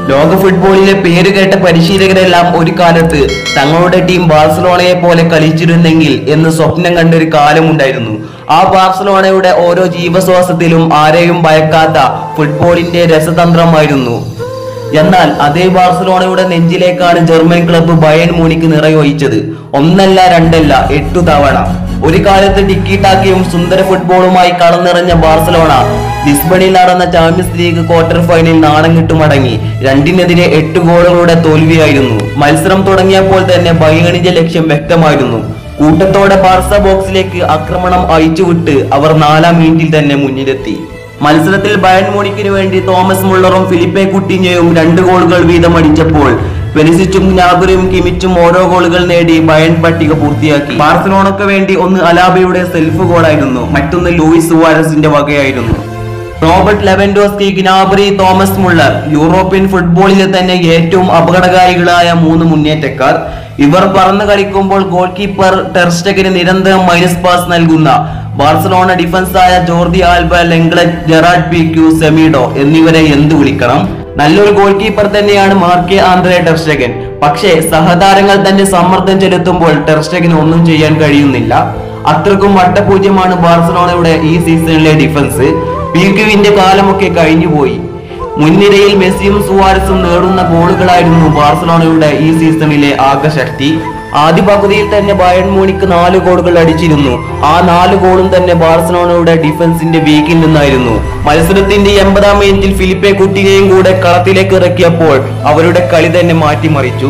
ലോക ഫുട്ബോളിലെ പേരുകേട്ട പരിശീലകരെല്ലാം ഒരു കാലത്ത് തങ്ങളുടെ ടീം ബാഴ്സലോണയെ പോലെ കളിച്ചിരുന്നെങ്കിൽ എന്ന് സ്വപ്നം കണ്ട ഒരു കാലമുണ്ടായിരുന്നു ആ ബാഴ്സലോണയുടെ ഓരോ ജീവശ്വാസത്തിലും ആരെയും ഭയക്കാത്ത ഫുട്ബോളിന്റെ രസതന്ത്രമായിരുന്നു എന്നാൽ അതേ ബാഴ്സലോണയുടെ നെഞ്ചിലേക്കാണ് ജർമ്മൻ ക്ലബ്ബ് ബയൺ മൂണിക്ക് നിറയൊഴിച്ചത് ഒന്നല്ല രണ്ടല്ല എട്ടു തവണ ഒരു കാലത്ത് ടിക്കിട്ടാക്കിയും സുന്ദര ഫുട്ബോളുമായി കളം നിറഞ്ഞ ബാർസലോണ ലിസ്ബണിൽ നടന്ന ചാമ്പ്യൻസ് ലീഗ് ക്വാർട്ടർ ഫൈനലിൽ നാണം കിട്ടു മടങ്ങി രണ്ടിനെതിരെ എട്ട് ഗോളുകളുടെ തോൽവിയായിരുന്നു മത്സരം തുടങ്ങിയപ്പോൾ തന്നെ ബയണിന്റെ ലക്ഷ്യം വ്യക്തമായിരുന്നു കൂട്ടത്തോടെ ബാർസ ബോക്സിലേക്ക് ആക്രമണം അയച്ചുവിട്ട് അവർ നാലാം മിനിറ്റിൽ തന്നെ മുന്നിലെത്തി മത്സരത്തിൽ ബയൺ മോണിക്കിന് വേണ്ടി തോമസ് മുള്ളറും ഫിലിപ്പെ കുട്ടിഞ്ഞയും രണ്ട് ഗോളുകൾ വീതം അടിച്ചപ്പോൾ പെനിസിച്ചും ജ്ഞാപുരും കിമിച്ചും ഓരോ ഗോളുകൾ നേടി ബയൺ പട്ടിക പൂർത്തിയാക്കി ബാർസലോണയ്ക്ക് വേണ്ടി ഒന്ന് അലാബയുടെ സെൽഫ് ഗോളായിരുന്നു മറ്റൊന്ന് ലൂയിസ് സുവാരസിന്റെ വകയായിരുന്നു Robert Lewandowski Gnabry Thomas Muller European ഫുട്ബോളിലെ തന്നെ ഏറ്റവും അപകടകാരികളായ മൂന്ന് മുന്നേറ്റക്കാർ ഇവർ പറന്നു കളിക്കുമ്പോൾ ഗോൾ കീപ്പർ ടെർസ്റ്റക്കിന് നിരന്തരം മൈനസ് പാസ് നൽകുന്ന ബാർസലോണ ഡിഫൻസായ Jordi Alba Lenglet Gerard Pique Semedo എന്നിവരെ എന്ത് വിളിക്കണം നല്ലൊരു ഗോൾ കീപ്പർ തന്നെയാണ് മാർക്കെ ആന്ത്രേ ടെർസ്റ്റഗൻ പക്ഷേ സഹതാരങ്ങൾ തന്നെ സമ്മർദ്ദം ചെലുത്തുമ്പോൾ ടെർസ്റ്റഗന് ഒന്നും ചെയ്യാൻ കഴിയുന്നില്ല അത്രക്കും വട്ടപൂജ്യമാണ് ബാർസലോണയുടെ ഈ സീസണിലെ ഡിഫൻസ് പീക്യുവിന്റെ കാലമൊക്കെ കഴിഞ്ഞുപോയി മുൻനിരയിൽ മെസ്സിയും സുവാരസും നേടുന്ന ഗോളുകളായിരുന്നു ബാർസലോണയുടെ ഈ സീസണിലെ ആകെ ശക്തി ആദ്യ പകുതിയിൽ തന്നെ ബയൺ മൂണിക്ക് നാല് ഗോളുകൾ അടിച്ചിരുന്നു ആ നാല് ഗോളും തന്നെ ബാർസലോണയുടെ ഡിഫൻസിന്റെ വീക്കിൽ നിന്നായിരുന്നു മത്സരത്തിന്റെ എൺപതാം മിനിറ്റിൽ ഫിലിപ്പെ കുട്ടിയെയും കൂടെ കളത്തിലേക്ക് ഇറക്കിയപ്പോൾ അവരുടെ കളി തന്നെ മാറ്റിമറിച്ചു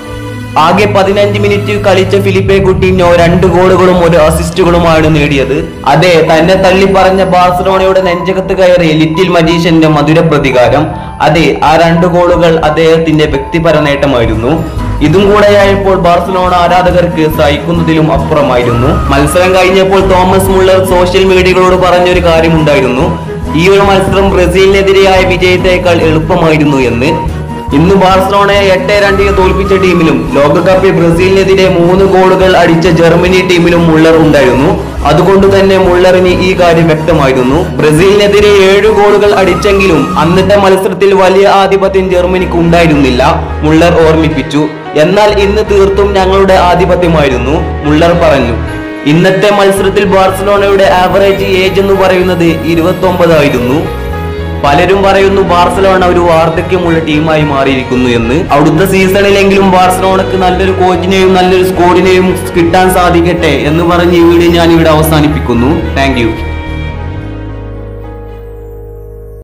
ആകെ പതിനഞ്ച് മിനിറ്റ് കളിച്ച ഫിലിപ്പെ കുട്ടിഞ്ഞോ രണ്ട് ഗോളുകളും ഒരു അസിസ്റ്റുകളുമാണ് നേടിയത് അതെ തന്നെ തള്ളി പറഞ്ഞ ബാർസലോണയുടെ നെഞ്ചകത്ത് കയറി ലിറ്റിൽ മജീഷ്യന്റെ മധുര പ്രതികാരം അതെ ആ രണ്ട് ഗോളുകൾ അദ്ദേഹത്തിന്റെ വ്യക്തിപര നേട്ടമായിരുന്നു ഇതും കൂടെയായപ്പോൾ ബാർസലോണ ആരാധകർക്ക് സഹിക്കുന്നതിലും അപ്പുറമായിരുന്നു മത്സരം കഴിഞ്ഞപ്പോൾ തോമസ് മുള്ളർ സോഷ്യൽ മീഡിയകളോട് പറഞ്ഞൊരു കാര്യമുണ്ടായിരുന്നു ഈ ഒരു മത്സരം ബ്രസീലിനെതിരെയായ വിജയത്തേക്കാൾ എളുപ്പമായിരുന്നു എന്ന് ഇന്ന് ബാർസലോണയെ എട്ട് രണ്ടിന് തോൽപ്പിച്ച ടീമിലും ലോകകപ്പിൽ ബ്രസീലിനെതിരെ മൂന്ന് ഗോളുകൾ അടിച്ച ജർമ്മനി ടീമിലും മുള്ളർ ഉണ്ടായിരുന്നു അതുകൊണ്ട് തന്നെ മുള്ളറിന് ഈ കാര്യം വ്യക്തമായിരുന്നു ബ്രസീലിനെതിരെ ഏഴ് ഗോളുകൾ അടിച്ചെങ്കിലും അന്നത്തെ മത്സരത്തിൽ വലിയ ആധിപത്യം ജർമ്മനിക്ക് ഉണ്ടായിരുന്നില്ല മുള്ളർ ഓർമ്മിപ്പിച്ചു എന്നാൽ ഇന്ന് തീർത്തും ഞങ്ങളുടെ ആധിപത്യമായിരുന്നു മുള്ളർ പറഞ്ഞു ഇന്നത്തെ മത്സരത്തിൽ ബാർസലോണയുടെ ആവറേജ് ഏജ് എന്ന് പറയുന്നത് ഇരുപത്തി ആയിരുന്നു പലരും പറയുന്നു ബാർസലോണ ഒരു വാർദ്ധക്യമുള്ള ടീമായി മാറിയിരിക്കുന്നു എന്ന് അവിടുത്തെ സീസണിലെങ്കിലും ബാർസലോണക്ക് നല്ലൊരു കോച്ചിനെയും നല്ലൊരു സ്കോഡിനെയും കിട്ടാൻ സാധിക്കട്ടെ എന്ന് പറഞ്ഞ് ഈ വീഡിയോ ഞാൻ ഇവിടെ അവസാനിപ്പിക്കുന്നു താങ്ക്